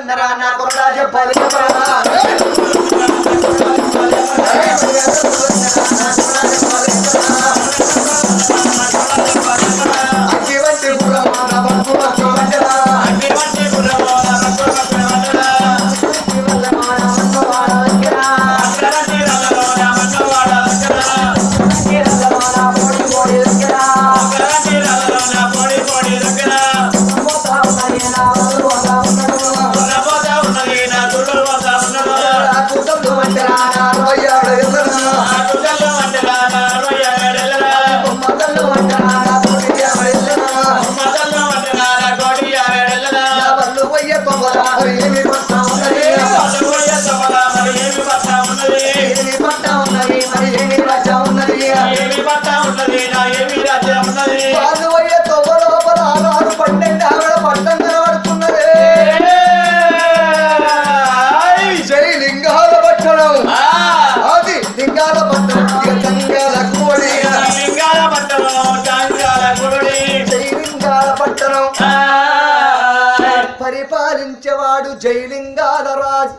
పట్టన్నరా నా కొరడా చెప్పాలి అగ్గి వంటి గుర్రమా నా బంధు నాకు వంటరా. నా కూతుర్లు వంటరా నా రోయ్యాడు ఎల్లరా. మదన్లు వంటరా నా తోటి ఎవరెల్లరా. నా వల్లు పోయే కొమ్మరా ఏమి పట్టా ఉన్నది ఏమి పట్టా ఉన్నది మరి ఏమి రచ్చ ఉన్నది వాళ్ళు పోయే తొవ్వ లోపల ఆనాడు పన్నెండు ఆవిడ పట్టం కనబడుతున్నది జై లింగాల పట్టణం అది లింగాల పట్టణం ఇక తంగాల కోడి జై లింగాల పట్టణం పరిపాలించేవాడు జైలింగాల రాజు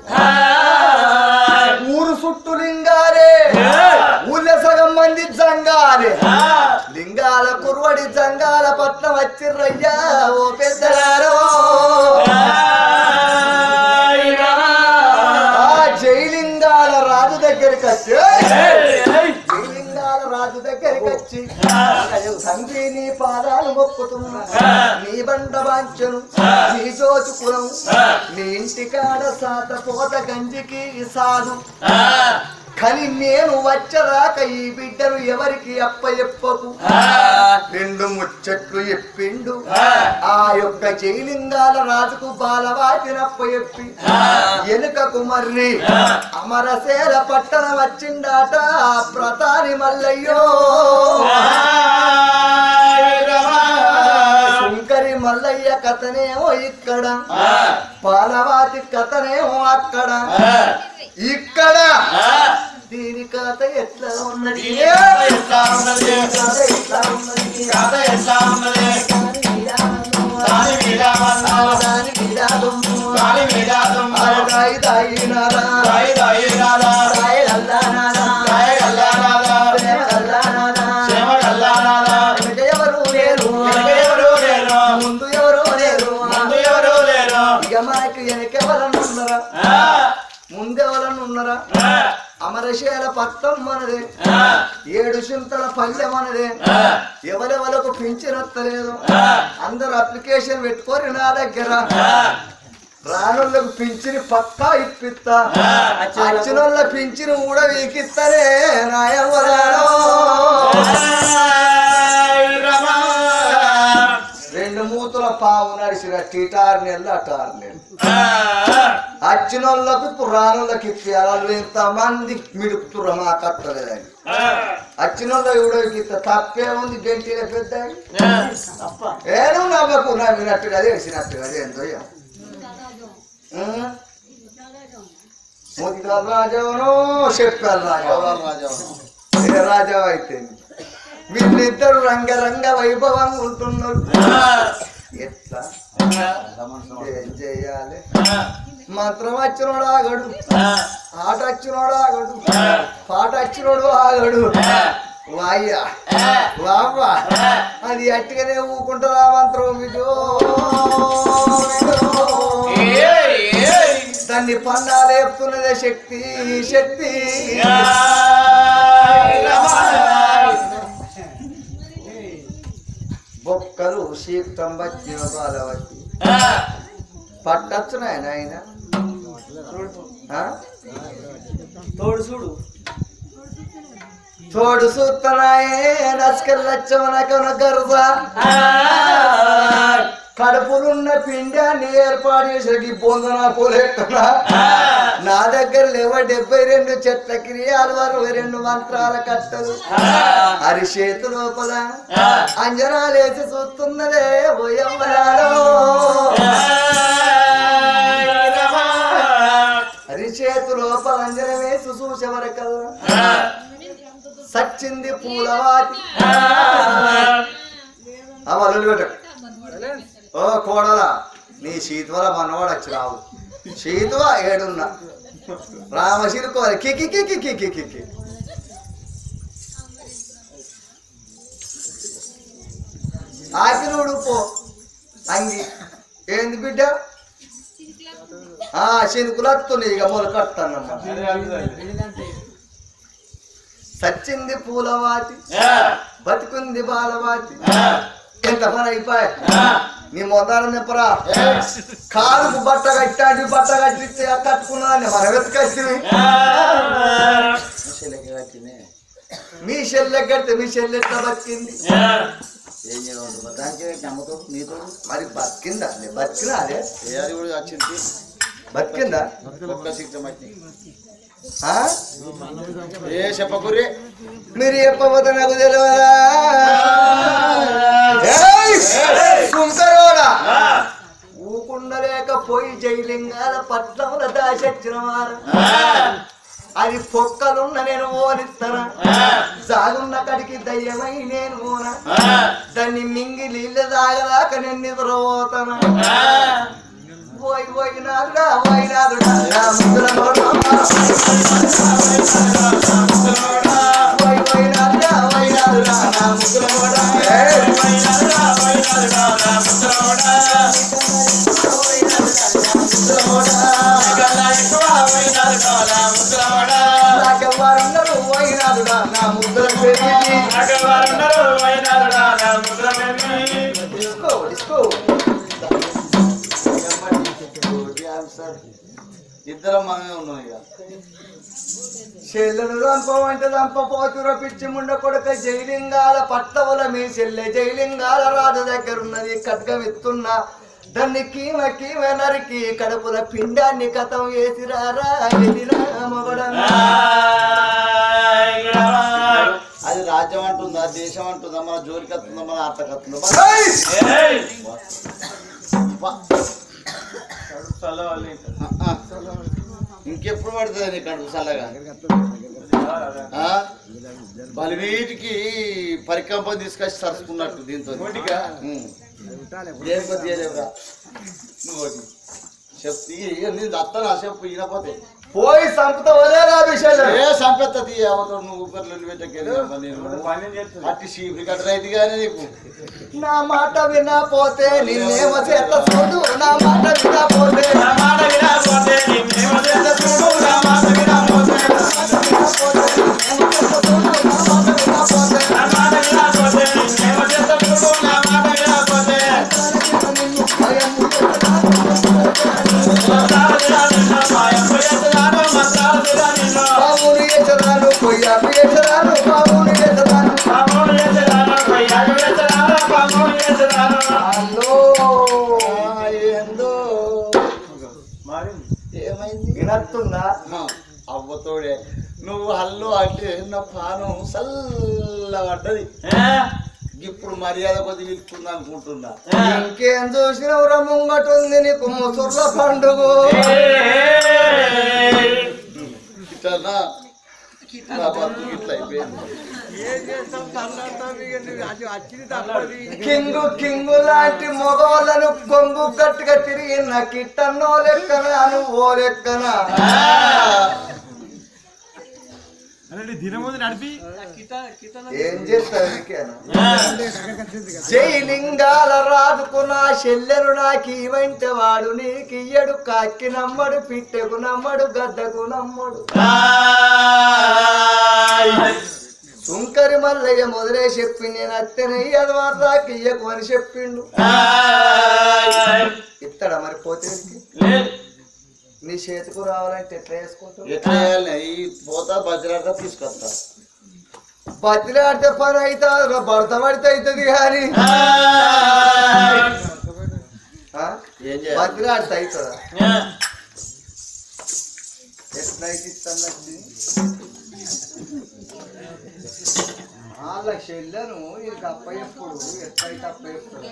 ఊరు చుట్టూ లింగాలే ఊళ్ళో సగం మంది జంగాలే లింగాల కుర్వడి జంగాల పట్నం వచ్చిర్రయ్యా ఓ పెద్దలారో ఆ జైలింగాల రాజు దగ్గరికి వచ్చి జైలింగాల రాజు దగ్గరికి వచ్చి తండ్రి నీ పాదాలు మొక్కుతున్నా నీ బండ వాంచను నీ జోచుకులం నీ ఇంటికాడ సాత పోత గంజికి సాధు కానీ నేను వచ్చరాక ఈ బిడ్డను ఎవరికి అప్పచెప్పకు రెండు ముచ్చట్లు చెప్పిండు ఆ యొక్క జైలింగాల రాజుకు బాలవాటినప్ప చెప్పి ఎనుకకు మర్రి అమరసేల పట్టణ వచ్చిండాట ఆ ప్రతాని మల్లయ్యో శంకరి మల్లయ్య కథనేమో ఇక్కడ పాలవాతి కథనేమో అక్కడ ఇక్కడ దీని కథ ఎట్లా ఉన్నది కథ ఎట్లా ఉన్నది దాని విరామము, దాని విరామము, అరగాయి దాగినారా, రాయి అల్లానారా, ప్రేమ అల్లానారా, వెనక ఎవరు లేరు ముందు ఎవరు లేరు ఇక మనకి వెనకెవరన్నా ఉన్నారా ముందెవరన్నా ఉన్నారా అమరశీల పట్టం మనదే ఏడు చింతల పల్లె మనదే ఎవరెవరకు పింఛనొత్తలేదు అందరు అప్లికేషన్ పెట్టుకోరు నా దగ్గర రానులకు పింఛని పక్కా ఇప్పిస్తా వచ్చిన వాళ్ళ పింఛను కూడా వీకిస్తారే నాయవరాలో రెండు మూతుల పావు నడిచిన టీటారు నెలలు అటారు నెలలు వచ్చిన వాళ్ళకు పురాణులకు ఇప్పియాలి వాళ్ళు ఇంతమంది మిడుపుతుర్ర మా కట్టలేదని వచ్చిన వాళ్ళు ఎవడోకి ఇంత తప్పే ఉంది గంటిన పెద్ద ఏను నవ్వకు నవ్వినట్టుగా తెలిసినట్టుగా ఏందో ఏమో. ఉం? ముదిగారు రాజావును చెప్పారు రాజావు ఏ రాజావు అయితే వీళ్ళిద్దరు రంగరంగ వైభవంగా ఉంటున్నారు ఎట్లా ఏం చెయ్యాలి మంత్రం వచ్చినోడు ఆగడు ఆట వచ్చినోడు ఆగడు పాట వచ్చినోడు ఆగడు వాయ్యా వావ్వా అది అట్టిగానే ఊకుంటారా మంత్రం విజో దాన్ని పన్నాలు చెప్తున్నదే శక్తి శక్తి బొక్కలు శీక్తం వచ్చిన బాలవతి పట్టచ్చు నాయన ఆయన ఆ? తోడు చూడు తోడు సూత్తనాయే నస్కల్లచ్చమనకన గరుస కడుపులున్న పిండాన్ని ఏర్పాటు చేసేకి పొందన పోలేకున్నా నా దగ్గర లేవ డెబ్బై రెండు చెట్ల క్రియాలు అరవై రెండు మంత్రాల కట్టలు అరిచేతు లోపల అంజనాలేసి చూస్తున్నదే ఓయమ్మరాలో అరిచేతు లోపల అంజనం వేసి చూసేవరకల్లా సచ్చింది పూలవాతి అవలు ఓ కోడలా నీ శీతవల మనవాడు వచ్చి రావు సీతువా ఏడున్నా రామశిరుకోవాలి కికి కికి కికి కికి ఆకిరుడు పో అంగి ఏంది బిడ్డ ఆ శనుకులు వస్తున్నాయి ఇక మొదలు కడతానమ్మా సచ్చింది పూలవాతి బతికుంది బాలవాతి ఎంత పని అయిపోయి నీ మొదలు నిప్పరా కాలుకు బట్ట కట్టాడు బట్ట కట్టిస్తే కట్టుకున్నాను మన వెతకచ్చింది మీ చెల్లె కడితే మీ చెల్లె ఎట్లా బతికింది ఏం చేయమంటున్నా దానికి నమ్మకం నీతో మరి బతికిందా నీ బతికినా అదే ఏ అది కూడా వచ్చింది బతికిందా ఒక్క శిక్ష మట్టి ఆ? ఏ చెప్పకుర్రి మీరు చెప్పబోతే నాకు తెలియదా ఏయ్! కుంకరోడా ఊకుండలేకపోయి జైలింగాల పట్నంలో దాచచ్చిన వారు అది పొక్కలున్న నేను ఓనిస్తానా జాగున్న కడికి దయ్యమై నేను ఓన దాన్ని మింగి నీళ్ళు తాగదాక నేను నిద్రపోతానా పోయి పోయి నాదుడా పోయి నాదుడా నా ముద్దుల నోడా. పోయి పోయి నాదుడా పోయి నాదుడా నా ముద్దుల నోడా. ఏయ్! పోయి నాదుడా పోయి నాదుడా నా ముద్దుల నోడా. పోయి నాదుడా నా ముద్దుల నోడా. నాకెవ్వరున్నారు పోయి నాదుడా నా ముద్దుల పెరిగి డిస్కో డిస్కో ఇద్దరం మనమే ఉన్నాం ఇక చెల్లెను రంపమంటే రంపపోతుర పిచ్చి ముండ కొడుక జైలింగాల పట్టవుల మీ చెల్లె జైలింగాల రాజు దగ్గర ఉన్నది ఖడ్గం ఎత్తున్నా దాన్ని కీమ కీమ నరికి కడుపుల పిండాన్ని కథం వేసిరారా ఎదిరా మొగడన్నా. అది రాజ్యం అంటుందా దేశం అంటుందా మన జోలికి వస్తుందా మన ఆటకు వస్తుందా ఏయ్! వా. ఆ, ఆ. ఇంకెప్పుడు పడుతుంది నీ కడుపు చల్లగా ఆ? బలివీటికి పరికంపం తీసుకొచ్చి తరుచుకున్నట్టు దీంతో ఉం. దేనికో తీయలేవురా నువ్వు ఒకటి. చెప్తే ఇక నేను అత్తనా చెప్పు ఈయనపోతే పోయి సంపుతావలే రా విషయాలు ఏ సంపెత్త తీయ అవతల నువ్వు ఊపర్లు పెట్టకెళ్ళి నేను అట్టి చీపురి కట్ట రైతు కానీ నీకు నా మాట వినపోతే నిన్నేమో చేత చూడు నా మాట వినపోతే నా మాట వినపోతే నిన్నేమో చేత చూడు నా మాట వినపోతే నా మాట వినపోతే నిన్నేమో చేత చూడు నా మాట వినపోతే నా మాట వినపోతే నిన్నేమో చేత చూడు నా మాట వినపోతే నిన్ను భయం బాబుని ఎచ్చరాను కొయ్యాకు ఎచ్చరాను బాబుని ఎచ్చరాను హలో ఆ, ఏందో ఏమైంది వినత్తుందా ఆ, అవ్వతోడే నువ్వు హల్లు అంటే నా పానం చల్లబడ్డది ఇప్పుడు మర్యాద కొద్ది పిలుస్తుంది అనుకుంటున్నా ఇంకేం చూసినవురా ముంగటుంది నీకు ముసుర్ల పండుగ ఇట్లా నా బతుకు ఇట్లా అయిపోయింది కింగు కింగు లాంటి మొగోళ్ళను కొంగు గట్టిగా తిరిగి నా కిట్టన్నో లెక్కన నువ్వో లెక్కన ఏం చేస్తావు నీకేనా జైలింగాల రాజుకు నా చెల్లెను నాకు ఇవంటే వాడు నీకు ఇయ్యడు కాకి నమ్మడు పిట్టెకు నమ్మడు గద్దకు నమ్మడు సుంకరి మల్లయ్య మొదలే చెప్పి నేను అత్తెనయ్యదు వారాకి ఇయ్యకు అని చెప్పిండు ఇత్తడా మరి పోతే నీ చేతికు రావాలంటే ఎట్లా వేసుకుంటావు ఎట్లా చేయాలి ఈ పోతా బజ్రాట తీసుకొస్తా బతిలాడితే పని అవుతుంది భర్త పడితే అవుతుంది కానీ ఏం చేయాలి బతిలాడితే అవుతుందా ఎట్లయితే ఇస్తాను వాళ్ళ చెల్లెను ఇది అప్ప ఎప్పుడు ఎట్లయితే అప్ప ఎప్పుడు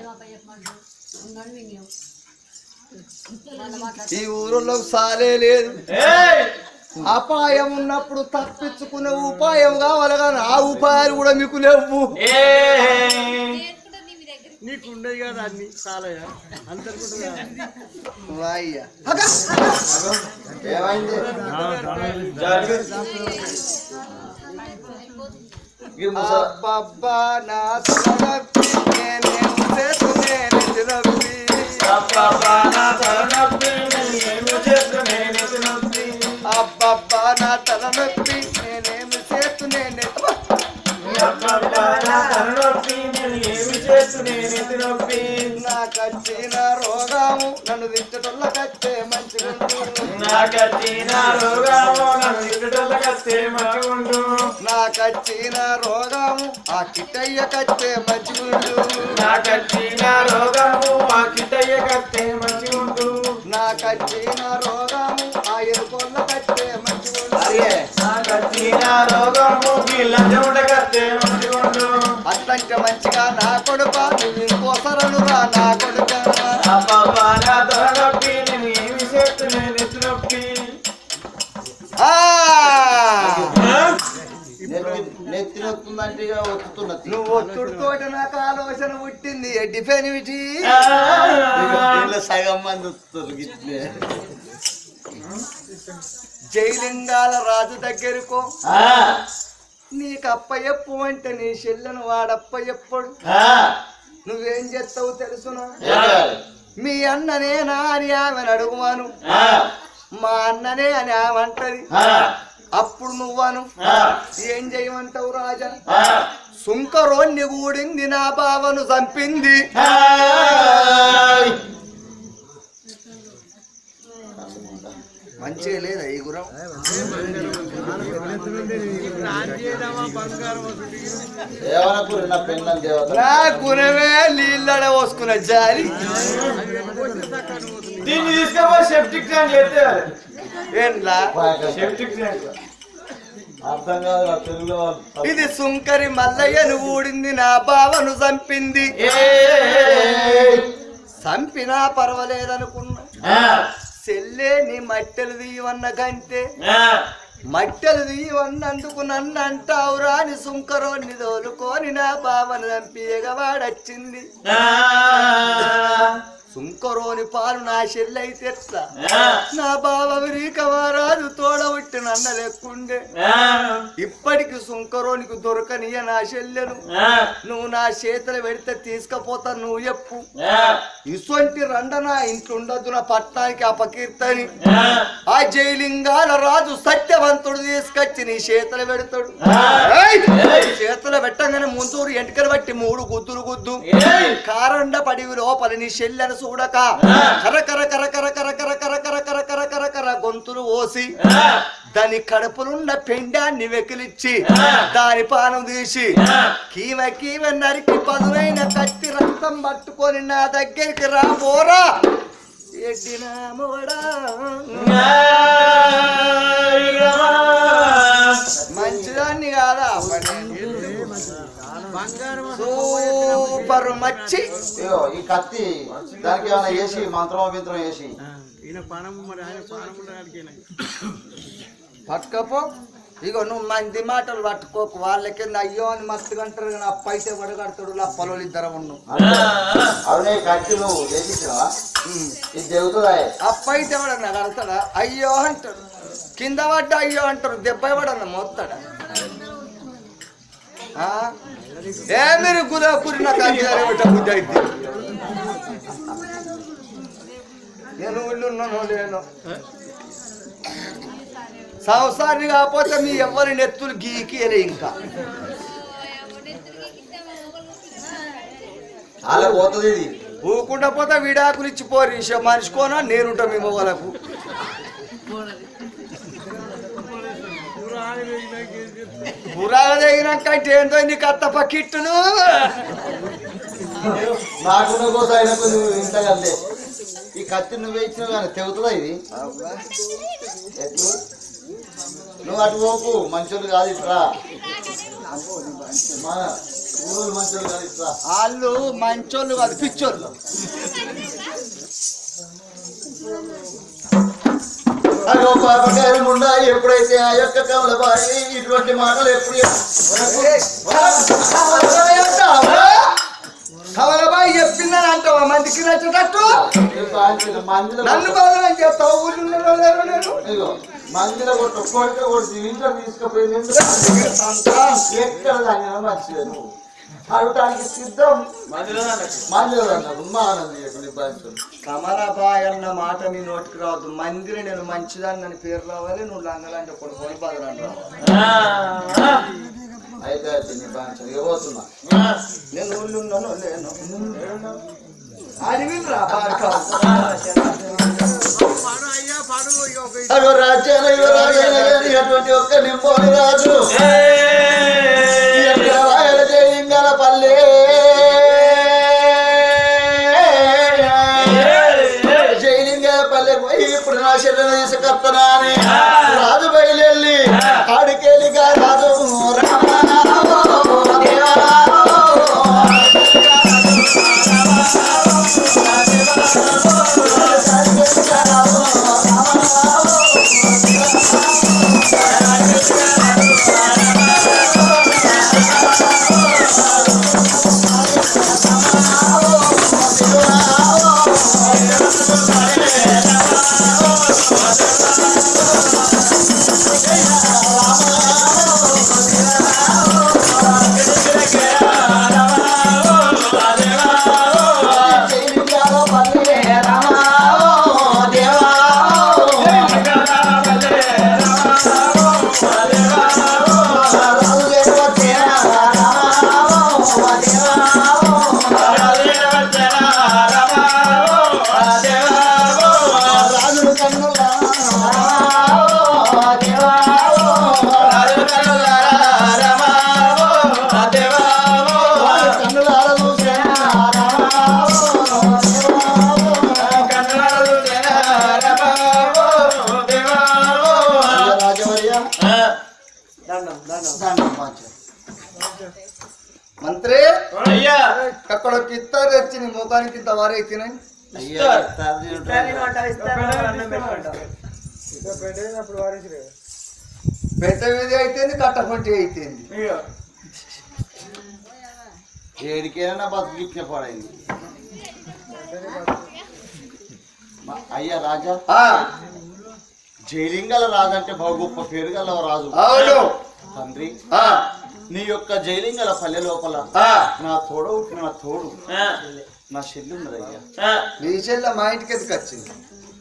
ఈ ఊరిలో సాలే లేదు అపాయం ఉన్నప్పుడు తప్పించుకునే ఉపాయం కావాలి కానీ ఆ ఉపాయాలు కూడా మీకు లేవు నీకు ఉండదు కదా అన్ని చాలా అందరికుంటుందా వాయ్యా ఏమైంది ఈ ముస- అబ్బబ్బా నా తలనొప్పి నేనేం చేస్తునే నొప్పి అబ్బబ్బా నా తలనొప్పి నేనేం చేస్తునే నాకచ్చిన రోగము నన్ను దించటొల్ల కచ్చే మంచిగుండు నాకచ్చిన రోగము ఆ కిట్టయ్య కచ్చే మంచిగుండు నాకచ్చిన రోగము ఆ ఎరుకొల్ల కచ్చే మంచిగుండు అట్లంటే మంచిగా నా కొడుక నువ్వు ఇంకోసరనురా నా కొడుక ఆ! నెత్తి నెత్తి నొత్తుందంటే ఇక ఒత్తుతున్నది నువ్వు ఒత్తుడితోటి నాకు ఆలోచన పుట్టింది ఎడ్డిపోయినవిటి దీనిలో సగం మంది వస్తారు గిట్లే జైలింగాల రాజు దగ్గరకు నీకు అప్ప చెప్పు అంటే నీ చెల్లెను వాడప్ప ఎప్పుడు నువ్వేం చేస్తావు తెలుసునా మీ అన్ననేనా అని ఆమెను అడుగువాను మా అన్ననే అని ఆమె అంటది అప్పుడు నువ్వను ఏం చేయమంటావు రాజా సుంకరోన్ని కూడింది నా బావను చంపింది మంచిగా లేదా ఈ గురం ఏమనకూరు నా పెన్నం దేవత నా గుణమే నీళ్ళడ పోసుకున్న జాలి దీన్ని తీసుకపోయి సెప్టిక్ ట్యాంక్ ఎత్తే ఏంలా సెప్టిక్ ట్యాంక్ అర్థం కాదు నా తెలుగులో వాళ్ళు. ఇది సుంకరి మల్లయ్యను ఊడింది నా బావను చంపింది చంపినా పర్వాలేదనుకున్నా చెల్లే నీ మట్టెలు తీయవన్న కంటే మట్టెలు తీయవన్నందుకు నన్ను అంటావురా అని సుంకరోని తోలుకొని నా బావను చంపి ఎగవాడొచ్చింది సుంకరోని పాలు నా చెల్లైతే ఎట్లా నా బావ విరీకమారాజు తోడ ఉట్టిన అన్న లెక్కుండే ఇప్పటికి సుంకరోనికి దొరకనియ నా చెల్లెను నువ్వు నా చేతులు పెడితే తీసుకపోతా నువ్వు చెప్పు ఇటువంటి రండ నా ఇంట్లో ఉండదు నా పట్నానికి అపకీర్తని ఆ జైలింగాల రాజు సత్యవంతుడు తీసుకొచ్చి నీ చేతులు పెడతాడు ఏయ్! చేతులు పెట్టగానే ముందూరు ఎంటికలు బట్టి మూడు గుద్దులు గుద్దు కారండ పడివి లోపల నీ చెల్లెను చూడక కర కర కర కర కర కర కర కర కర కర కర కర గొంతులు ఓసి దాని కడుపులున్న పెండాన్ని వెకిలిచ్చి దాని పానం తీసి కీవ కీవ నరికి పదునైన కత్తి రక్తం పట్టుకొని నా దగ్గరికి రా పోరా ఎడ్డినా మోడా మంచిదాన్ని కాదా సూపర్ మచ్చి ఇగో ఈ కత్తి దానికి ఏమైనా వేసి మంత్రం మంత్రం వేసి ఈయన పానం మరి ఆయన పానం ఉండడానికి పట్టుకపో ఇగో నువ్వు మంది మాటలు పట్టుకోకు వాళ్ళకి అయ్యో అని మస్తుగా అంటారు కానీ అప్ప అయితే పడగడతాడు నా పొలం ఇద్దరు ఉండు అవునే కత్తి నువ్వు వేసిచ్చినావా ఇది జరుగుతుందా అప్ప అయితే ఎవడన్నా కడతాడా అయ్యో అంటాడు కింద పడ్డ అయ్యో అంటారు దెబ్బ పడన్న మోస్తాడా ఆ? ఏ మీరు గుర కురిన కంచారే బిడ్డ బుద్ధి అయితే నేను ఊళ్ళో ఉన్నానో లేను సంవత్సరాన్ని కాకపోతే మీ ఎవరి నెత్తులు గీకియలే ఇంకా అలా పోతుంది ఇది ఊకుండా పోతే విడాకులు ఇచ్చిపోరు మనిషికోనా నేనుంటా మీ మొగలకు పురాగా తగినాక అంటే ఏందో నీకు అత్త పక్కిట్టును నాకున్న కోసం అయినప్పుడు నువ్వు ఇంత కదే ఈ కత్తి నువ్వే ఇచ్చినావు కానీ తెగుతుందా ఇది ఎట్లు నువ్వు అటు పోకు మంచోళ్ళు కాదు ఇట్రా మన ఊరు మంచోళ్ళు కాదు ఇట్రా వాళ్ళు మంచోళ్ళు కాదు పిచ్చోళ్ళు అగో పాపకాయలు ఉండా ఎప్పుడైతే ఆ యొక్క కమల బాయి ఇటువంటి మాటలు ఎప్పుడు కవలబాయి మందికి నచ్చేటట్టు ఈ బాంచలు మందిలో నన్ను బాధనం చేస్తావు ఊళ్ళో లేరు నేను ఇదిగో మందిలో కొట్టు కొడుకు కొడుతు ఇంట్లో తీసుకుపోయి నిండు ఎక్కడ దాని మంచిది నువ్వు అడగటానికి సిద్ధం మందిలో అన్నప్పుడు మా ఆనందం నీ బాంచలు కమలాబాయ్ అన్న మాట నీ నోటికి రావద్దు మందిరి నేను మంచిదాన్ని అని పేరు రావాలి నువ్వు లంగలంటే కొడుకొని బాధలని రావాలి అయితే అయితే నీ బాంచలు ఇవ్వబోతున్నా నేను ఊళ్ళో ఉన్నాను లేను అడవిలు రా బాగా పాడు అయ్యా పాడు ఇక ఒక అగో రాజ్యాల యువరాజైన గాని అటువంటి ఒక్క నింపోని రాజు ఎక్కడ రాయల జయింగల పల్లె జైలింగల పల్లె పోయి ఇప్పుడు నా శరీరం తీసుకొత్తనా అని రాజు బయలుల్లి ఆడికెళ్ళిగా రాజు జైలింగల పల్లె రామా దేవా రాజు దేవా తేరా రామా రాజుడు కన్నులా దేవా కన్నులార చూసేనా రాజవర్య దండం దండం దండం పాంచ మంత్రి అక్కడ ఒక ఇస్తారు తెచ్చి నీ ముఖానికి ఇంత వారే తినాయి అయ్యా ఇక పెట్టేటప్పుడు వారేసిరే పెట్ట విధి అయితేంది కట్టకుంటి అయితేంది ఏడికైనా బతుకిచ్చిన పడైంది మా- అయ్యా రాజా ఆ, జైలింగల రాజు అంటే బహు గొప్ప పేరు గల రాజు అవును తండ్రి ఆ, నీ యొక్క జైలింగల పల్లె లోపల ఆ, నా తోడ పుట్టిన నా తోడు నా చెల్లి ఉన్నది అయ్యా నీ చెల్లె మా ఇంటికి ఎందుకు వచ్చింది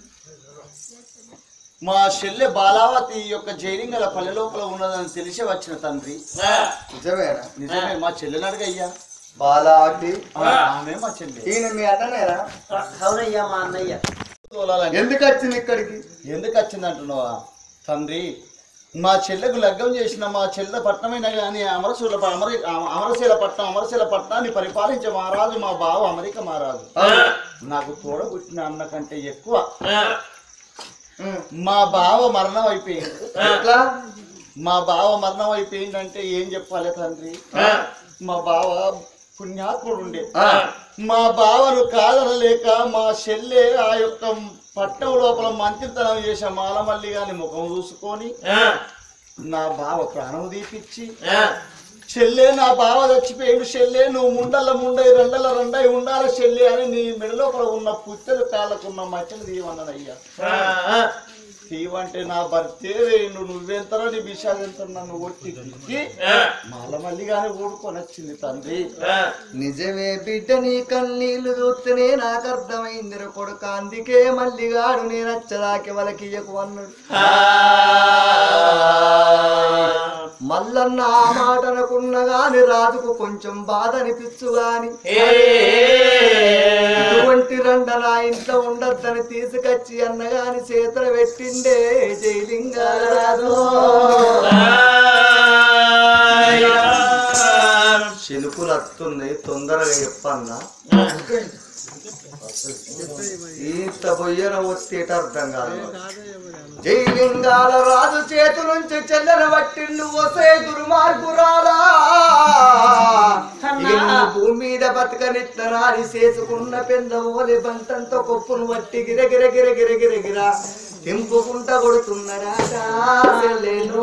మా చెల్లె బాలావతి ఈ యొక్క జైలింగల పల్లె లోపల ఉన్నదని తెలిసే వచ్చిన తండ్రి నిజమేనా నిజమే మా చెల్లెని అడిగయ్యా బాలాకి ఆమె మా చెల్లె ఈయన మీ అన్ననేరా అవునయ్యా మా అన్నయ్య తోలాలని ఎందుకు వచ్చింది ఇక్కడికి ఎందుకు వచ్చింది అంటున్నావా తండ్రి మా చెల్లెకు లగ్గం చేసిన మా చెల్లె పట్టణమైనా కానీ అమరశూల అమర అమరశీల పట్నం అమరశీల పట్టణాన్ని పరిపాలించే మహారాజు మా బావ అమెరికా మహారాజు అవును. నాకు తోడబుట్టిన అన్న కంటే ఎక్కువ ఉమ్. మా బావ మరణం అయిపోయింది ఎట్లా మా బావ మరణం అయిపోయిందంటే ఏం చెప్పాలి తండ్రి మా బావ పుణ్యాత్ముడు ఉండే ఆ, మా బావను కాదనలేక మా చెల్లె ఆ యొక్క పట్టం లోపల మంత్రితనం చేసే మాలమల్లి గాని ముఖం చూసుకొని నా బావ ప్రాణం తీపిచ్చి చెల్లె నా బావ చచ్చిపోయాడు చెల్లె నువ్వు ముండల ముండై రెండల రెండై ఉండాలి చెల్లె అని నీ మెడలోపల ఉన్న పుత్తెలు కాళ్ళకున్న మచ్చలు తీయమన్నానయ్యా తీవంటే నా భర్తే వేయండు నువ్వెంతరో నీ విషాదెంత నన్ను ఒట్టి తిట్టి మాలమల్లి గాని ఊడుకొని వచ్చింది తండ్రి నిజమే బిడ్డ నీ కన్నీళ్లు చూస్తేనే నాకు అర్థమైంది కొడుక అందుకే మల్లిగాడు నేను నచ్చదాకి వాళ్ళకి అన్నాడు మల్లన్న ఆ మాట అనుకున్న గాని రాజుకు కొంచెం బాధ అనిపించు గాని ఇటువంటి రండ నా ఇంట్లో ఉండొద్దని తీసుకొచ్చి అన్నగాని చేతులు పెట్టిండే జైలింగాల రాజు చిలుకులు వస్తుంది తొందరగా చెప్పన్నా ఇంత బొయ్యన వచ్చేట అర్థం కాదు జైలింగాల రాజు చేతు నుంచి చెల్లెన పట్టిండు వసే దుర్మార్గురాలా ఇక నిన్ను భూమి మీద బతకనిత్తనాని చేసుకున్న పెంద ఓలి బంతంతో కొప్పును పట్టి గిర గిర గిర గిర గిర గిర తింపుకుంట కొడుతున్నారా చెల్లెను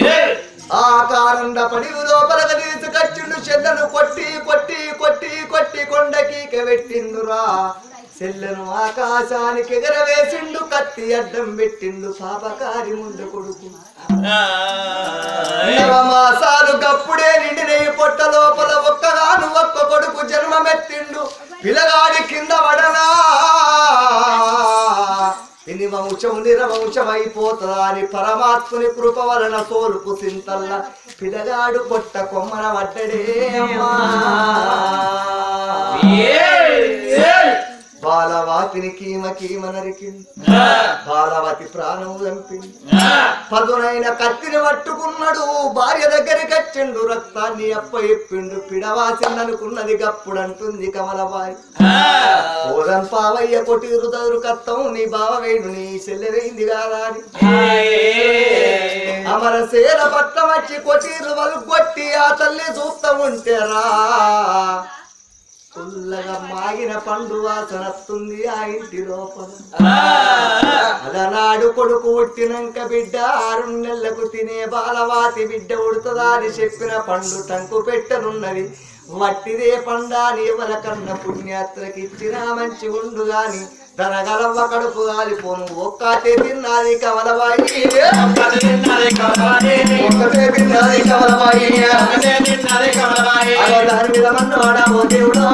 ఆ కారండ పడి లోపల తీసుకొచ్చిండు చెల్లెను కొట్టి కొట్టి కొట్టి కొట్టి పెట్టిండురా సెల్లెను ఆకాశానికి ఎగరవేసిండు కత్తి అడ్డం పెట్టిండు పాపకారి ముందు కొడుకు నవమాసాలు గప్పుడే నిండినయి పొట్ట లోపల ఒక్కగాను ఒక్క కొడుకు జన్మమెత్తిండు పిల్లగాడి కింద పడనా ఇని వంశం నిరవంశం అయిపోతుందా అని పరమాత్ముని కృప వలన సోలుపు సింతల్ల పిల్లగాడు పొట్ట కొమ్మన పడ్డడే అమ్మా బాలవాతిని కీమ కీమ నరికింది బాలవతి ప్రాణం చంపింది పదునైన కత్తిని పట్టుకున్నాడు భార్య దగ్గరికి వచ్చిండు రక్తాన్ని అప్ప ఎప్పిండు పిడవాసిందనుకున్నది గప్పుడంటుంది కమలబాయి ఓదం పావయ్య కొట్టిరు దదురు కత్తం నీ బావ వేణు నీ చెల్లెవైంది కాదా అని అమర సేల పట్ల వచ్చి కొట్టిరు వాళ్ళు కొట్టి ఆ తల్లి చూస్తా ఉంటేరా పుల్లగా మాగిన పండు వాసన వస్తుంది ఆ ఇంటి లోపల అలనాడు కొడుకు పుట్టినాక బిడ్డ ఆరు నెలలకు తినే బాలవాతి బిడ్డ ఉడుతుందా అని చెప్పిన పండు టంకు పెట్టనున్నది మట్టిదే పండాని ఎవల కన్న పుణ్యాత్రకి ఇచ్చినా మంచి ఉండు గాని తన గలవ్వ కడుపు గాలిపోను ఒక్కటే తిన్నది కమలబాయి ఒక్కటే తిన్నది కమలబాయి అగో దాని మీద మన్నవాడా ఓ దేవుడా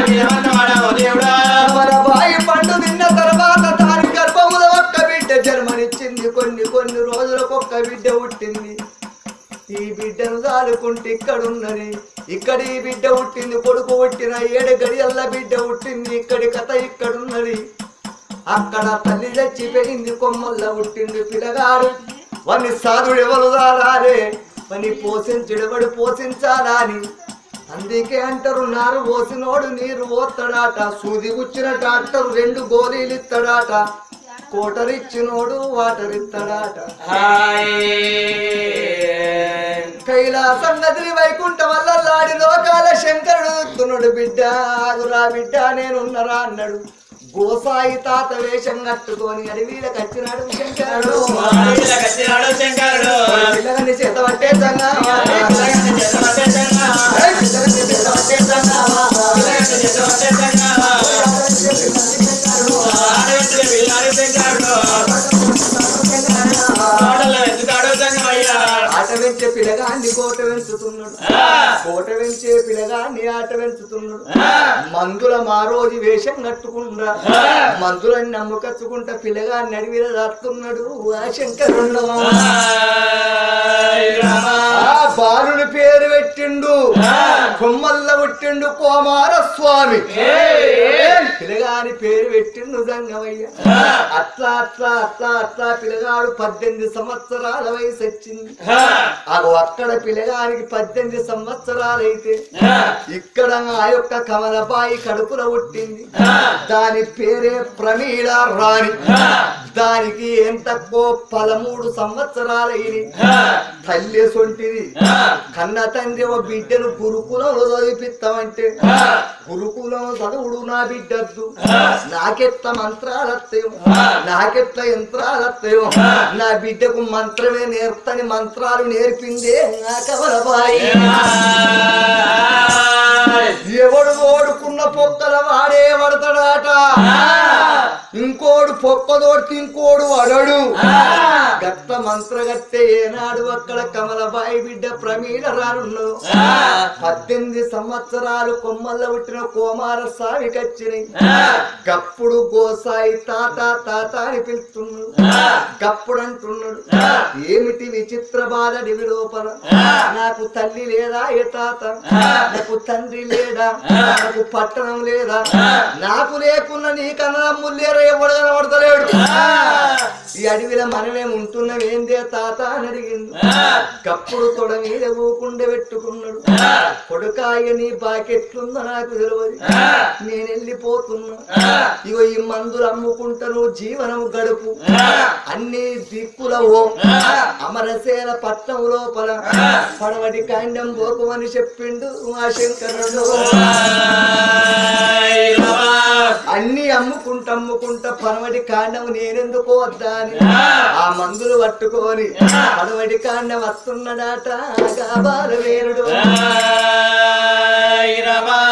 కమలబాయి పండు తిన్న తర్వాత దాని గర్భములో ఒక్క బిడ్డ జన్మనిచ్చింది కొన్ని కొన్ని రోజులకు ఒక్క బిడ్డ పుట్టింది ఈ బిడ్డను దాలుకుంటే ఇక్కడున్నది ఇక్కడ ఈ బిడ్డ పుట్టింది కొడుకు పుట్టిన ఏడు గడియల్ల బిడ్డ పుట్టింది ఇక్కడి కథ ఇక్కడున్నది అక్కడ తల్లి చచ్చిపోయింది కొమ్మల్ల పుట్టింది పిల్లగాడు వాని సాధుడు ఎవరు రాలే పని పోషించుడెవడు పోషించాలా అని అందుకే అంటారు నారు పోసినోడు నీరు పోస్తాడాట సూది గుచ్చిన డాక్టర్ రెండు గోళీలు ఇస్తాడాట కోటర్ ఇచ్చినోడు వాటర్ ఇస్తాడాట కైలాసం నదిని వైకుంఠ వల్ల లాడి లోకాల శంకరుడు దుత్తునుడు బిడ్డ ఆగురా బిడ్డ నేనున్నరా అన్నాడు గోసాయి తాత వేషం కట్టుకొని అడవిలకు వచ్చినాడు శంకరుడు పిల్లగాని చేత పట్టే సంగమా. ఏయ్, పిల్లగాని చేత పట్టే సంగమా. ఆట వెంచే పిల్లగాన్ని కోట వెంచుతున్నాడు కోట వెంచే పిల్లగాన్ని ఆట వెంచుతున్నాడు మందుల మా రోజు వేషం కట్టుకుంటా మందులని నమ్మకచ్చుకుంటా పిల్లగాన్ని అడవిలో దాస్తున్నాడు ఆ శంకరుడు ఆ బాలుని పేరు పెట్టిండు కొమ్మల్ల పుట్టిండు కోమార స్వామి పిల్లగాని పేరు పెట్టిండు జంగమయ్య అట్లా అట్లా అట్లా అట్లా పిల్లగాడు పద్దెనిమిది సంవత్సరాల వయసు వచ్చింది అగో అక్కడ పిల్లగానికి పద్దెనిమిది సంవత్సరాలైతే ఇక్కడ ఆ యొక్క కమలబాయి కడుపులో పుట్టింది దాని పేరే ప్రమీళ రాణి దానికి ఏం తక్కువ పదమూడు సంవత్సరాలైనవి తల్లి సొంటిది కన్న తండ్రి ఒక బిడ్డను గురుకులంలో చదివిపిస్తామంటే గురుకులం చదువుడు నా బిడ్డద్దు నాకెట్ల మంత్రాలు వస్తాయో నాకెట్ల యంత్రాలు వస్తాయో నా బిడ్డకు మంత్రమే నేర్పని మంత్రాలు నేర్పిందే నా కమలబాయి ఎవడు ఓడుకున్న పొక్కల వాడే పడతాడాట ఇంకోడు పొక్కదోడితే ఇంకోడు అడడు గట్ల మంత్రగత్తె ఏనాడు అక్కడ కమలబాయి బిడ్డ ప్రమీల రానున్నాడు పద్దెనిమిది సంవత్సరాలు కొమ్మల్ల పుట్టిన కోమార స్వామి కచ్చినాయి గప్పుడు గోసాయి తాత తాత అని పిలుస్తున్నాడు గప్పుడు అంటున్నాడు ఏమిటి విచిత్ర బాధ డివి లోపల నాకు తల్లి లేదా ఏ తాత నాకు తండ్రి లేడా నాకు పట్టణం లేదా నాకు లేకున్నా నీ కన్నదమ్ములు లేరా ఎవడు కనబడతలేడు ఈ అడవిలో మనమేం ఉంటున్నాం ఏందే తాత అని అడిగింది కప్పుడు తొడ మీద ఊకుండ పెట్టుకున్నాడు కొడుకాయ నీ బాకెట్లుందో నాకు తెలియదు నేను వెళ్ళిపోతున్నా ఇగో ఈ మందులు అమ్ముకుంటా నువ్వు జీవనం గడుపు అన్ని దిక్కులవో అమరసేన పట్నం లోపల పడవటి కాండం పోకమని చెప్పిండు మా శంకరుడు అన్ని అమ్ముకుంటా అమ్ముకుంటా పనవటి కాండం నేనెందుకు వద్దా అని ఆ మందులు పట్టుకొని పడవటి కాండం వస్తున్నాడట గాబాల వేరుడు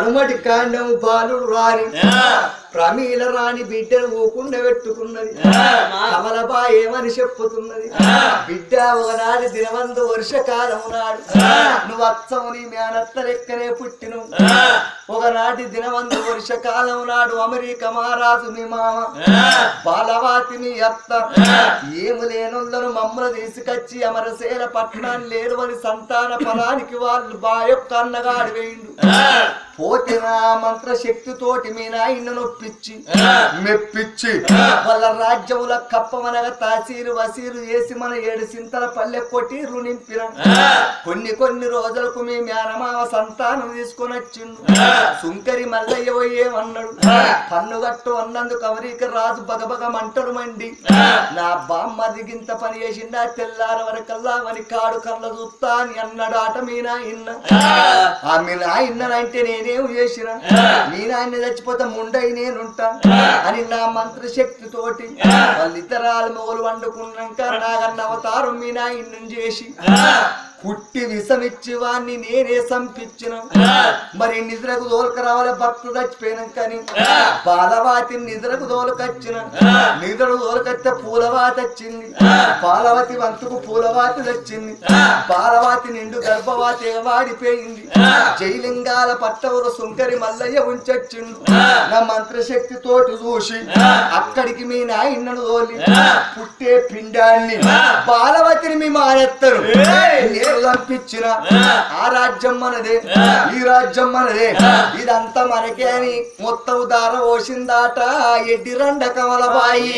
పడుమటి కాండము బాలుడు రాని ప్రమీల రాణి బిడ్డను ఊకుండా పెట్టుకున్నది కమలబా ఏమని చెప్పుతున్నది బిడ్డ ఒకనాడు దినవందు వర్షకాలం నాడు నువ్వు అచ్చము నీ మేనత్త లెక్కనే పుట్టిను ఒకనాటి దినవందు వర్షకాలం నాడు అమెరికా మహారాజు మీ మామ బాలవాతి మీ అత్త ఏమి లేనులను మమ్మల్ని తీసుకొచ్చి అమరసేన పట్టణాన్ని లేరు అని సంతాన ఫలానికి వాళ్ళు బా యొక్క అన్నగాడు వేయిండు పోతే నా మంత్ర శక్తితోటి మీ నాయన నొప్పించి మెప్పించి వాళ్ళ రాజ్యముల కప్పమనగా తాసీరు వసీరు చేసి మన ఏడు సింతల పల్లె కొట్టిర్రు నింపిన కొన్ని కొన్ని రోజులకు మీ మేనమామ సంతానం తీసుకొని వచ్చిండు సుంకరి మల్లయ్య ఏమన్నాడు పన్నుగట్టు అన్నందుకు అమెరికా రాజు బగబగ మంటలు మండి నా బామ్మ దిగింత పని చేసిండా తెల్లార వరకల్లా వని కాడు కళ్ళ చూస్తా అని అన్నాడు ఆట మీ నాయన్న ఆ మీ నాయన్నంటే నేనేం చేసిన మీ నాయన చచ్చిపోతే ముండై నేనుంటా అని నా మంత్ర శక్తి తోటి వాళ్ళిద్దరాలు మొగలు వండుకున్నాక నాగన్న అవతారం మీ నాయన్ని చేసి పుట్టి విషమిచ్చి వాణ్ణి నేనే సంపించిన మరి నిద్రకు దోలక రావాలి భర్త చచ్చిపోయినాకని బాలవాతి నిద్రకు దోలకొచ్చిన నిద్రకు దోలకొస్తే పూలవాత వచ్చింది బాలవతి వంతుకు పూలవాతి వచ్చింది బాలవాతి నిండు గర్భవాతి వాడిపోయింది జైలింగాల పట్టవరు సుంకరి మల్లయ్య ఉంచొచ్చిండు నా మంత్రశక్తి తోటి చూసి అక్కడికి మీ నాయన్నను తోలి పుట్టే పిండాన్ని బాలవతిని మీ మారెత్తరు నేను పంపించిన ఆ రాజ్యం మనదే ఈ రాజ్యం మనదే ఇదంతా మనకే అని మొత్తం దార పోసిందాట ఎడ్డి రండ కమలబాయి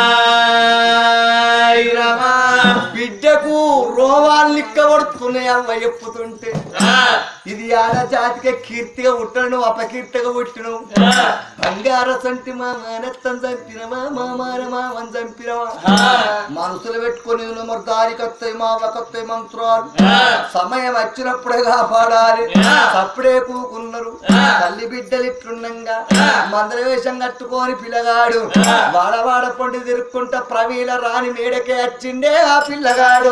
బిడ్డకు రోమాలు నిక్కబడుతున్నాయి అవ్వ చెప్పుతుంటే ఇది ఆడ జాతికి కీర్తిగా పుట్టను అపకీర్తిగా పుట్టిను బంగార సంటి మా మానత్తం చంపినమా మా మాన మామని చంపినమా మనసులు పెట్టుకొని మరి దారి కత్తాయి మా కత్తాయి మంత్రాలు సమయం వచ్చినప్పుడే కాపాడాలి అప్పుడే కూకున్నారు తల్లి బిడ్డలు ఇట్లుండంగా మందర వేషం కట్టుకొని పిల్లగాడు వాడవాడ పండు తిరుక్కుంటా ప్రవీణ రాని మేడకే వచ్చిండే ఆ పిల్లగాడు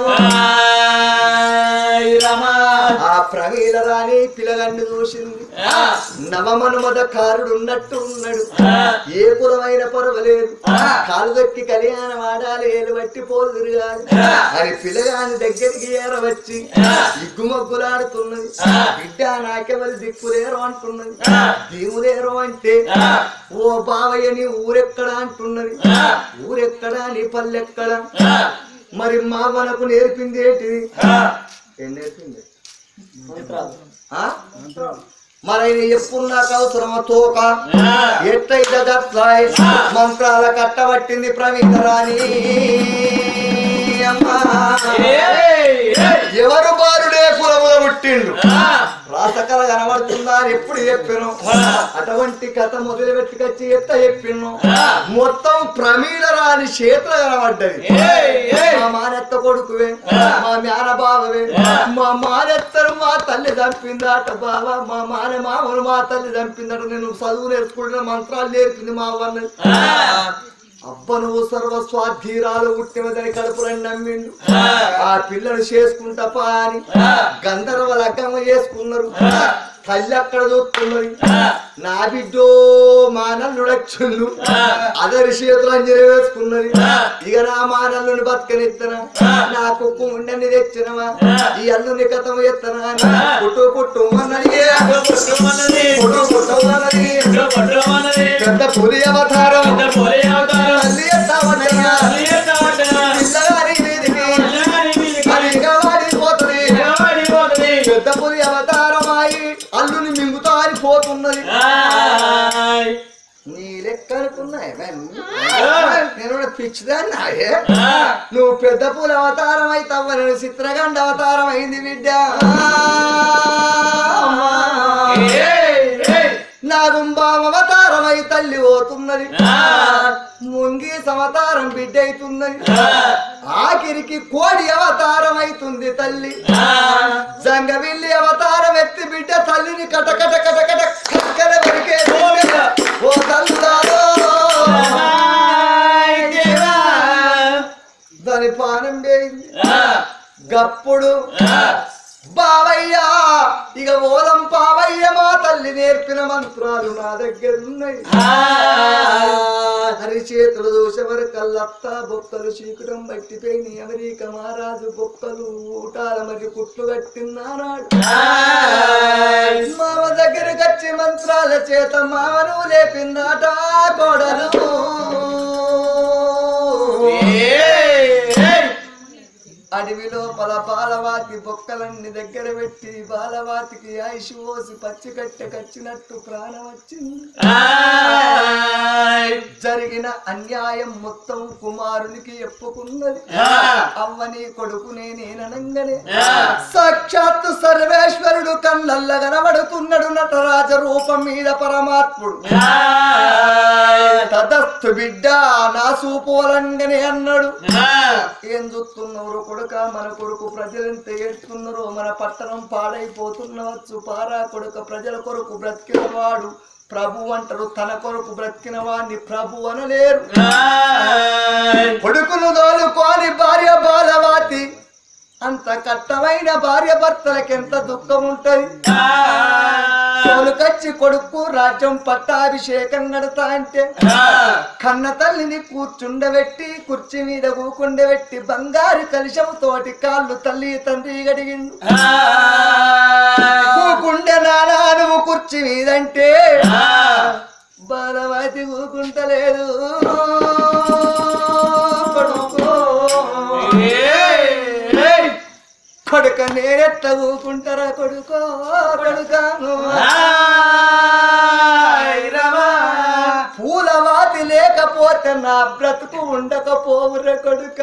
ఆ ప్రవీణ రాణి పిల్లగాడిని చూసింది నవమనుమద కారుడు ఉన్నట్టు ఉన్నాడు ఏ కులమైన పర్వాలేదు కాలు దక్కి కళ్యాణం ఆడాలి ఏలు బట్టి పోలు తిరగాలి అని పిల్లగాని దగ్గరికి ఏరవచ్చి ఇగ్గుమగ్గులాడుతున్నది బిడ్డ నాకెవరి దిక్కులేరు అంటున్నది దీవులేరు అంటే ఓ బావయ్య నీ ఊరెక్కడా అంటున్నది ఊరెక్కడా నీ పల్లెక్కడా మరి మా మనకు నేర్పింది ఏంటిది ఏం నేర్పింది ఆ? మరి ఆయన ఎప్పుడు నాకు అవసరమా తోక ఎట్లయితే గట్లాయ్ మంత్రాల కట్టబట్టింది ప్రవీణ రాణి అమ్మా. ఎవరు బాలుడే కులముల పుట్టిండు రాసకల కనబడుతుందా అని ఎప్పుడు చెప్పాను అటువంటి కథ మొదలు పెట్టుకొచ్చి ఎత్త చెప్పిను మొత్తం ప్రమీల రాని చేతులు కనబడ్డది మా మానెత్త కొడుకువే మా మేన బావవే మా మానెత్తరు మా తల్లి చంపిందాట బావ మా మాన మామలు మా తల్లి చంపిందట నేను చదువు నేర్చుకుంటున్న మంత్రాలు నేర్పింది మా అవ్వన్నది అబ్బ నువ్వు సర్వస్వాధీరాలు పుట్టినదని కడుపులని నమ్మిండు ఆ పిల్లను చేసుకుంటా పా అని గంధర్వ లగ్గమ చేసుకున్నారు తల్లి అక్కడ చూస్తున్నది నా బిడ్డో మానల్లుడచ్చుండు అదరి చేతులు అంజలి వేసుకున్నది ఇక నా మానల్లుని బతకనిత్తనా నా కుక్కు ఉండని తెచ్చినవా ఈ అల్లుని కథం ఎత్తనా అని పుట్టు పుట్టు అన్నది పుట్టు పుట్టు అన్నది పెద్ద పులి అవతారం తల్లి ఎత్తావన్నయ్యా పిల్లగారి మీదికి అడిగా వాడిపోతుంది పెద్ద పులి అవతారమాయి అల్లుని మింగుతా అని పోతున్నది నీ లెక్క అనుకున్నాయి నేను పిచ్చిదాన్ని నాయే నువ్వు పెద్ద పూల అవతారం అయితావ నేను చిత్రగండ అవతారం అయింది బిడ్డ నా గుంబాం అవతారం అయి తల్లి పోతున్నది ముంగి సమతారం బిడ్డ అవుతున్నది ఆఖరికి కోడి అవతారం అవుతుంది తల్లి జంగవిల్లి అవతారం ఎత్తి బిడ్డ తల్లిని కటకట కటకట కక్కన వరికే ఓ తల్లారో దాని పానం పోయింది గప్పుడు బావయ్యా ఇక ఓలం పావయ్య మా తల్లి నేర్పిన మంత్రాలు నా దగ్గర ఉన్నాయి హరి చేతులు దోషవరి కల్లత్త బొక్కలు చీకుటం బట్టిపోయి అమెరికా మహారాజు బొక్కలు ఊటాల మరి కుట్లు కట్టినాడు మామ దగ్గరకు వచ్చి మంత్రాల చేత మామను లేపిందాట కోడలు అడవి లోపల బాలవాతి బొక్కలన్నీ దగ్గర పెట్టి బాలవాతికి ఆయుష్ పోసి పచ్చి కట్టె కచ్చినట్టు ప్రాణం వచ్చింది జరిగిన అన్యాయం మొత్తం కుమారునికి ఎప్పుకున్నది అవ్వని కొడుకునే నేననంగనే సాక్షాత్తు సర్వేశ్వరుడు కన్నల్ల కనబడుతున్నాడు నటరాజ రూపం మీద పరమాత్ముడు తదస్తు బిడ్డ నా సూపోలంగనే అన్నాడు ఏం చూస్తున్నారు కొడుక మన కొడుకు ప్రజలెంత ఏడుస్తున్నారో మన పట్టణం పాడైపోతున్నవచ్చు పారా కొడుక ప్రజల కొరకు బ్రతికిన వాడు ప్రభు అంటారు తన కొరకు బ్రతికిన వాడిని ప్రభు అనలేరు కొడుకును దోలుకోని భార్య బాలవాతి అంత కట్టమైన భార్య భర్తలకెంత దుఃఖం ఉంటది తోలుకచ్చి కొడుకు రాజ్యం పట్టాభిషేకం గడతా అంటే కన్న తల్లిని కూర్చుండబెట్టి కుర్చీ మీద కూకుండబెట్టి బంగారు కలుషముతోటి కాళ్ళు తల్లి తండ్రి గడిగిండు కూకుండే నానా నువ్వు కుర్చీ మీదంటే బాలవతి కూకుంటలేదు కొడుకు కొడుక నేనెట్లా ఊకుంటారా కొడుకో కొడుకాను పూలవాతి లేకపోతే నా బ్రతుకు ఉండకపోవురా కొడుక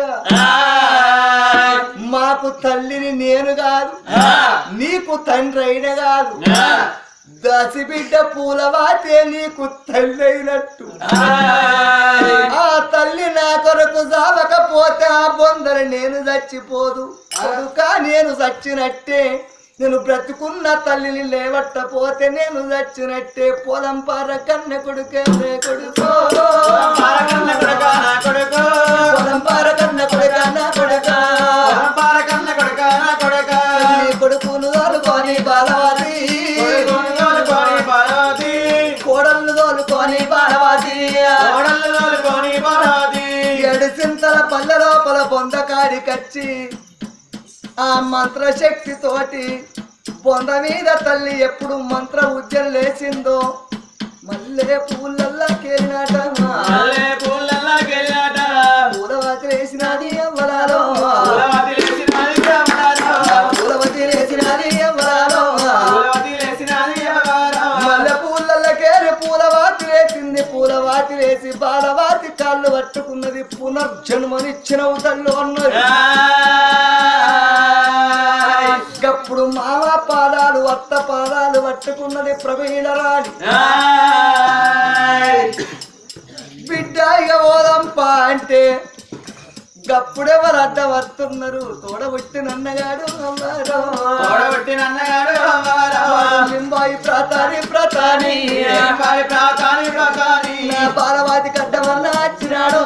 మాకు తల్లిని నేను కాదు నీకు తండ్రి అయిన కాదు దసిబిడ్డ పూలవాతే నీకు తల్లి అయినట్టు ఆ తల్లి నా కొరకు సావకపోతే ఆ బొందర నేను చచ్చిపోదు కొడుక నేను చచ్చినట్టే నేను బ్రతుకున్న తల్లిని లేవట్టపోతే నేను చచ్చినట్టే పొలం పార కన్న కొడుకే రే కొడుకో పొలం పార కన్న కొడుక నా కొడుక నీ కొడుకును తోలుకొని బాలవాది కోడళ్ళు తోలుకొని బాలవాది ఏడు చింతల పల్లె లోపల బొందకాడి కచ్చి ఆ మంత్రశక్తి తోటి బొంద మీద తల్లి ఎప్పుడు మంత్ర ఉజ్జన లేచిందో మల్లె పూలల్లా కేరినాట పూలవతి లేచినది అవ్వలాలో పూలవతి లేచినది అవ్వలాలో మల్లె పూలల్లకేరి పూలవాతి లేచింది పూలవాతి లేచి బాలవాతి కాళ్ళు పట్టుకున్నది పునర్జన్మనిచ్చిన తల్లు అన్నది గప్పుడు మామ పాదాలు అత్త పాదాలు పట్టుకున్నది ప్రవీణ రాణి బిడ్డ ఇక ఓదంపా అంటే గప్పుడెవరు అడ్డ వస్తున్నారు తోడబుట్టి నన్నగాడు లింబాయి ప్రాతాని ప్రాతాని నా బాలవాతి కట్టమన్న వచ్చినాడు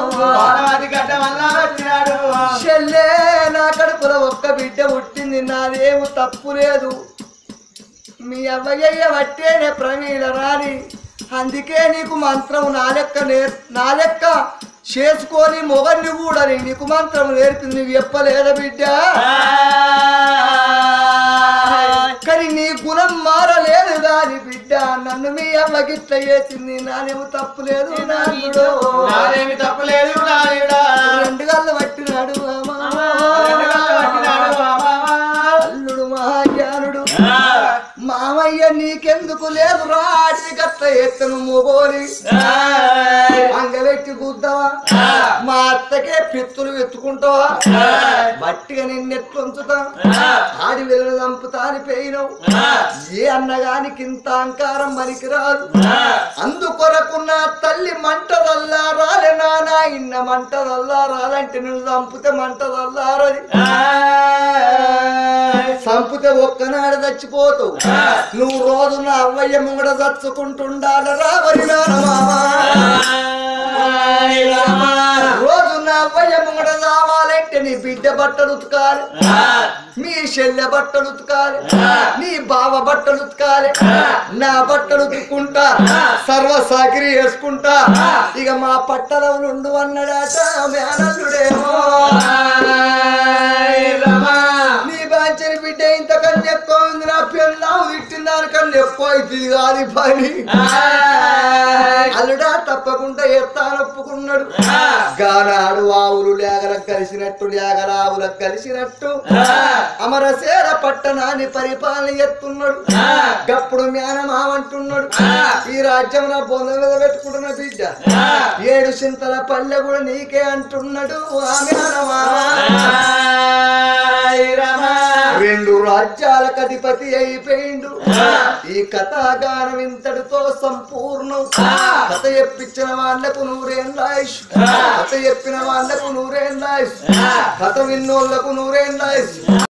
చెల్లే నా కడుపులో ఒక్క బిడ్డ పుట్టింది నాదేము తప్పు లేదు మీ అవ్వయ్య వట్టేనే ప్రవీణ రాని అందుకే నీకు మంత్రం నా లెక్క నేర్ నా లెక్క చేసుకొని మొగన్ని కూడా నీకు మంత్రం నేర్పింది నువ్వు చెప్పలేదా బిడ్డ కానీ నీ గుణం మారలేదు దాని బిడ్డ నన్ను మీ అవ్వగిట్ల చేసింది నానేమో తప్పు లేదు నాన్నుడు. నాదేమి తప్పలేదు నాయుడా రెండు గళ్ళు పట్టినాడు మామ. రెండు గళ్ళు పట్టినాడు మామ. అల్లుడు మహాజ్ఞానుడు మామయ్య నీకెందుకు లేదు రాటి గట్ల ఎత్తను మొగోని అంగవెట్టి గుద్దవా మా అత్తకే పిత్తులు ఎత్తుకుంటావా బట్టిగా నిన్నెట్లుంచుతా ఆడి వెళ్ళి చంపుతా అని పోయినావు ఏ అన్నగానికి ఇంత అంకారం పనికిరాదు అందుకొరకు నా తల్లి మంటదల్లా రాలే నానా ఇన్న మంటదల్లా రాలంటే నువ్వు చంపితే మంటదల్లారది చంపితే ఒక్కనాడు చచ్చిపోతావు నువ్వు రోజు నా అవ్వయ్య ముంగడ చచ్చుకుంటుండాలి రావరి నానమామా రోజు నా అవ్వయ్య ముంగట రావాలంటే నీ బిడ్డ బట్టలు ఉతకాలి మీ చెల్లె బట్టలు ఉతకాలి నీ బావ బట్టలు ఉతకాలి నా బట్టలు ఉతుక్కుంటా సర్వ సాకిరి వేసుకుంటా ఇక మా పట్టణం నుండు అన్నడాట మేనల్లుడేమో నీ బాంచని బిడ్డ ఇంతకన్నా ఎక్కువ ఉంది నా పిల్లం తిట్టిన దానికన్నా ఎక్కువ అవుతుంది కాదు ఈ పని అల్లుడా తప్పకుండా ఎత్తాను ఒప్పుకున్నాడు గానాడు ఆవులు లేగలకు కలిసినట్టు లేగల ఆవులకు కలిసినట్టు అమరసేర పట్టణాన్ని పరిపాలన ఎత్తున్నాడు గప్పుడు మేనమావంటున్నాడు ఈ రాజ్యం నా బొంద మీద పెట్టుకుంటున్న బిడ్డ ఏడు చింతల పల్లె కూడా నీకే అంటున్నాడు ఆ మేనమామ రెండు రాజ్యాలకు అధిపతి అయిపోయిండు ఈ కథాగానం ఇంతటితో సంపూర్ణం కథ చెప్పించిన వాళ్లకు నూరేళ్ళ ఆయుష్ కథ చెప్పిన వాళ్లకు నూరేళ్ళ ఆయుష్ కథ విన్నోళ్లకు నూరేళ్ళ ఆయుష్